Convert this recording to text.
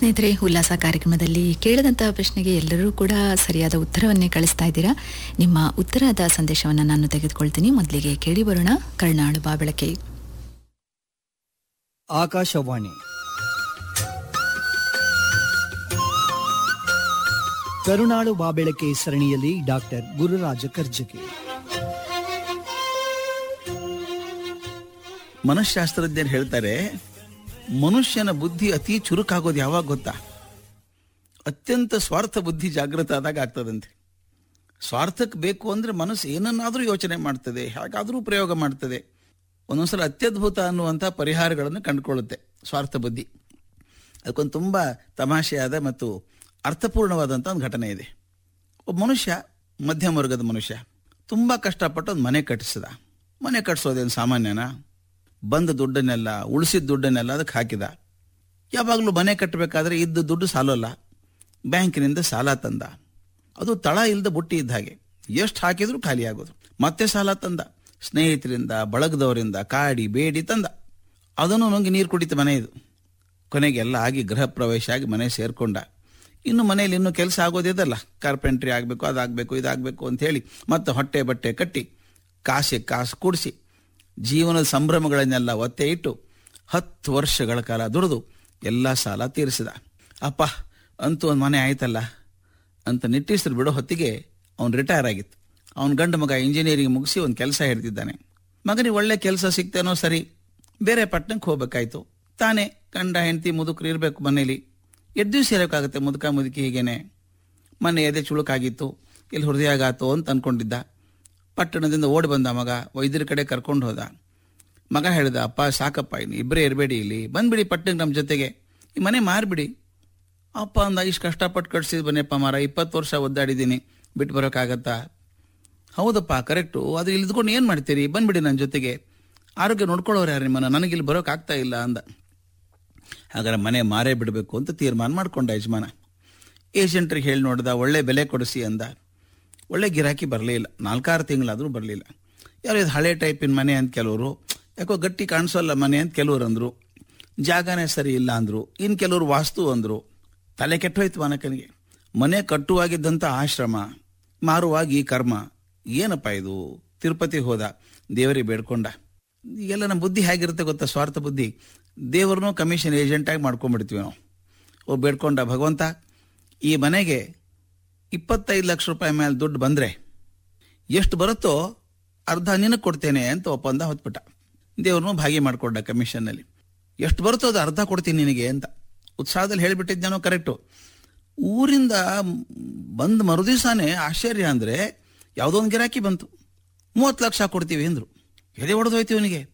ಸ್ನೇಹಿತರೆ ಉಲ್ಲಾಸ ಕಾರ್ಯಕ್ರಮದಲ್ಲಿ ಕೇಳಿದಂತಹ ಪ್ರಶ್ನೆಗೆ ಎಲ್ಲರೂ ಕೂಡ ಸರಿಯಾದ ಉತ್ತರವನ್ನೇ ಕಳಿಸ್ತಾ ಇದ್ದೀರಾ ನಿಮ್ಮ ಉತ್ತರದ ಸಂದೇಶವನ್ನು ನಾನು ತೆಗೆದುಕೊಳ್ತೀನಿ ಮೊದಲಿಗೆ ಕೇಳಿ ಬರೋಣ ಕರ್ನಾಳು ಬಾಬಳಕೆ ಆಕಾಶವಾಣಿ ಕರುನಾಳು ಬಾಬೆಳಕೆ ಸರಣಿಯಲ್ಲಿ ಡಾಕ್ಟರ್ ಗುರುರಾಜ ಕರ್ಜಗಿ ಮನಃಶಾಸ್ತ್ರಜ್ಞರು ಹೇಳ್ತಾರೆ ಮನುಷ್ಯನ ಬುದ್ಧಿ ಅತಿ ಚುರುಕಾಗೋದು ಯಾವಾಗ ಗೊತ್ತಾ ಅತ್ಯಂತ ಸ್ವಾರ್ಥ ಬುದ್ಧಿ ಜಾಗೃತ ಆದಾಗ ಆಗ್ತದಂತೆ ಸ್ವಾರ್ಥಕ್ಕೆ ಬೇಕು ಅಂದ್ರೆ ಮನಸ್ಸು ಏನನ್ನಾದರೂ ಯೋಚನೆ ಮಾಡ್ತದೆ ಹೇಗಾದರೂ ಪ್ರಯೋಗ ಮಾಡ್ತದೆ ಒಂದೊಂದ್ಸಲ ಅತ್ಯದ್ಭುತ ಅನ್ನುವಂಥ ಪರಿಹಾರಗಳನ್ನು ಕಂಡುಕೊಳ್ಳುತ್ತೆ ಸ್ವಾರ್ಥ ಬುದ್ಧಿ ಅದಕ್ಕೊಂದು ತುಂಬ ತಮಾಷೆಯಾದ ಮತ್ತು ಅರ್ಥಪೂರ್ಣವಾದಂಥ ಒಂದು ಘಟನೆ ಇದೆ ಒಬ್ಬ ಮನುಷ್ಯ ಮಧ್ಯಮ ವರ್ಗದ ಮನುಷ್ಯ ತುಂಬ ಕಷ್ಟಪಟ್ಟು ಒಂದು ಮನೆ ಕಟ್ಟಿಸಿದ ಮನೆ ಕಟ್ಟಿಸೋದೇನು ಸಾಮಾನ್ಯನಾ ಬಂದ ದುಡ್ಡನ್ನೆಲ್ಲ ಉಳಿಸಿದ ದುಡ್ಡನ್ನೆಲ್ಲ ಅದಕ್ಕೆ ಹಾಕಿದ ಯಾವಾಗಲೂ ಮನೆ ಕಟ್ಟಬೇಕಾದ್ರೆ ಇದ್ದ ದುಡ್ಡು ಸಾಲೋಲ್ಲ ಬ್ಯಾಂಕಿನಿಂದ ಸಾಲ ತಂದ ಅದು ತಳ ಇಲ್ಲದ ಬುಟ್ಟಿ ಇದ್ದ ಹಾಗೆ ಎಷ್ಟು ಹಾಕಿದ್ರೂ ಖಾಲಿ ಆಗೋದು ಮತ್ತೆ ಸಾಲ ತಂದ ಸ್ನೇಹಿತರಿಂದ ಬಳಗದವರಿಂದ ಕಾಡಿ ಬೇಡಿ ತಂದ ಅದನ್ನು ನುಂಗಿ ನೀರು ಕುಡಿತ ಮನೆ ಇದು ಕೊನೆಗೆ ಎಲ್ಲ ಆಗಿ ಗೃಹ ಪ್ರವೇಶ ಆಗಿ ಮನೆ ಸೇರ್ಕೊಂಡ ಇನ್ನು ಮನೆಯಲ್ಲಿ ಇನ್ನೂ ಕೆಲಸ ಆಗೋದಿದಲ್ಲ ಕಾರ್ಪೆಂಟ್ರಿ ಆಗಬೇಕು ಅದಾಗಬೇಕು ಇದಾಗಬೇಕು ಅಂತ ಹೇಳಿ ಮತ್ತೆ ಹೊಟ್ಟೆ ಬಟ್ಟೆ ಕಟ್ಟಿ ಕಾಸೆ ಕಾಸು ಕೂಡಿಸಿ ಜೀವನದ ಸಂಭ್ರಮಗಳನ್ನೆಲ್ಲ ಒತ್ತೆ ಇಟ್ಟು ಹತ್ತು ವರ್ಷಗಳ ಕಾಲ ದುಡಿದು ಎಲ್ಲ ಸಾಲ ತೀರಿಸಿದ ಅಪ್ಪ ಅಂತೂ ಒಂದು ಮನೆ ಆಯ್ತಲ್ಲ ಅಂತ ನಿಟ್ಟೀಸರು ಬಿಡೋ ಹೊತ್ತಿಗೆ ಅವನು ರಿಟೈರ್ ಆಗಿತ್ತು ಅವನ ಗಂಡ ಮಗ ಇಂಜಿನಿಯರಿಂಗ್ ಮುಗಿಸಿ ಒಂದು ಕೆಲಸ ಹಿಡ್ತಿದ್ದಾನೆ ಮಗನಿಗೆ ಒಳ್ಳೆ ಕೆಲಸ ಸಿಗ್ತೇನೋ ಸರಿ ಬೇರೆ ಪಟ್ಟಣಕ್ಕೆ ಹೋಗ್ಬೇಕಾಯ್ತು ತಾನೇ ಗಂಡ ಹೆಂಡತಿ ಮುದುಕರು ಇರಬೇಕು ಮನೇಲಿ ಎಷ್ಟು ದಿವಸ ಇರೋಕ್ಕಾಗುತ್ತೆ ಮುದುಕ ಮುದುಕಿ ಹೀಗೇನೆ ಮನೆ ಎದೆ ಚುಳುಕಾಗಿತ್ತು ಇಲ್ಲಿ ಹೃದಯಾಘಾತೋ ಅಂತ ಅನ್ಕೊಂಡಿದ್ದ ಪಟ್ಟಣದಿಂದ ಓಡಿ ಬಂದ ಮಗ ವೈದ್ಯರ ಕಡೆ ಕರ್ಕೊಂಡು ಹೋದ ಮಗ ಹೇಳ್ದ ಅಪ್ಪ ಸಾಕಪ್ಪ ಇನ್ನು ಇಬ್ಬರೇ ಇರಬೇಡಿ ಇಲ್ಲಿ ಬಂದ್ಬಿಡಿ ಪಟ್ಟಣಕ್ಕೆ ನಮ್ಮ ಜೊತೆಗೆ ಈ ಮನೆ ಮಾರ್ಬಿಡಿ ಅಪ್ಪ ಅಂದ ಇಷ್ಟು ಕಷ್ಟಪಟ್ಟು ಕಟ್ಸಿದ್ ಬನ್ನಿಯಪ್ಪ ಮಾರ ಇಪ್ಪತ್ತು ವರ್ಷ ಒದ್ದಾಡಿದ್ದೀನಿ ಬಿಟ್ಟು ಬರೋಕ್ಕಾಗತ್ತಾ ಹೌದಪ್ಪ ಕರೆಕ್ಟು ಅದು ಇಲ್ದ್ಕೊಂಡು ಏನು ಮಾಡ್ತೀರಿ ಬಂದ್ಬಿಡಿ ನನ್ನ ಜೊತೆಗೆ ಆರೋಗ್ಯ ನೋಡ್ಕೊಳ್ಳೋರು ಯಾರು ನಿಮ್ಮನ್ನ ನನಗಿಲ್ಲಿ ಬರೋಕ್ಕಾಗ್ತಾ ಇಲ್ಲ ಅಂದ ಹಾಗಾದ್ರೆ ಮನೆ ಮಾರೇ ಬಿಡಬೇಕು ಅಂತ ತೀರ್ಮಾನ ಮಾಡ್ಕೊಂಡ ಯಜಮಾನ ಏಜೆಂಟ್ರಿಗೆ ಹೇಳಿ ನೋಡ್ದ ಒಳ್ಳೆ ಬೆಲೆ ಕೊಡಿಸಿ ಅಂದ ಒಳ್ಳೆ ಗಿರಾಕಿ ಬರಲೇ ಇಲ್ಲ ನಾಲ್ಕಾರು ತಿಂಗಳಾದರೂ ಬರಲಿಲ್ಲ ಯಾರು ಇದು ಹಳೆ ಟೈಪಿನ ಮನೆ ಅಂತ ಕೆಲವರು ಯಾಕೋ ಗಟ್ಟಿ ಕಾಣಿಸೋಲ್ಲ ಮನೆ ಅಂತ ಕೆಲವ್ರು ಅಂದರು ಜಾಗನೇ ಸರಿ ಇಲ್ಲ ಅಂದರು ಇನ್ನು ಕೆಲವರು ವಾಸ್ತು ಅಂದರು ತಲೆ ಕೆಟ್ಟೋಯ್ತು ಮಾನಕನಿಗೆ ಮನೆ ಕಟ್ಟುವಾಗಿದ್ದಂಥ ಆಶ್ರಮ ಮಾರುವಾಗ ಈ ಕರ್ಮ ಏನಪ್ಪ ಇದು ತಿರುಪತಿ ಹೋದ ದೇವರಿಗೆ ಬೇಡ್ಕೊಂಡ ಈಗೆಲ್ಲ ನಮ್ಮ ಬುದ್ಧಿ ಹೇಗಿರುತ್ತೆ ಗೊತ್ತಾ ಸ್ವಾರ್ಥ ಬುದ್ಧಿ ದೇವ್ರನ್ನೂ ಕಮಿಷನ್ ಏಜೆಂಟಾಗಿ ಮಾಡ್ಕೊಂಡ್ಬಿಡ್ತೀವಿ ನಾವು ಓ ಬೇಡ್ಕೊಂಡ ಭಗವಂತ ಈ ಮನೆಗೆ ಇಪ್ಪತ್ತೈದು ಲಕ್ಷ ರೂಪಾಯಿ ಮೇಲೆ ದುಡ್ಡು ಬಂದರೆ ಎಷ್ಟು ಬರುತ್ತೋ ಅರ್ಧ ನಿನಗೆ ಕೊಡ್ತೇನೆ ಅಂತ ಒಪ್ಪಂದ ಹೊತ್ಬಿಟ್ಟ ದೇವ್ರನ್ನೂ ಭಾಗಿ ಮಾಡಿಕೊಂಡ ಕಮಿಷನ್ನಲ್ಲಿ ಎಷ್ಟು ಬರುತ್ತೋ ಅದು ಅರ್ಧ ಕೊಡ್ತೀನಿ ನಿನಗೆ ಅಂತ ಉತ್ಸಾಹದಲ್ಲಿ ಹೇಳಿಬಿಟ್ಟಿದ್ದೇನೋ ಕರೆಕ್ಟು ಊರಿಂದ ಬಂದ ಮರುದಿವಸನೇ ಆಶ್ಚರ್ಯ ಅಂದರೆ ಯಾವುದೋ ಒಂದು ಗಿರಾಕಿ ಬಂತು ಮೂವತ್ತು ಲಕ್ಷ ಕೊಡ್ತೀವಿ ಅಂದರು ಎದೆ ಹೊಡೆದೋಯ್ತು ಇವನಿಗೆ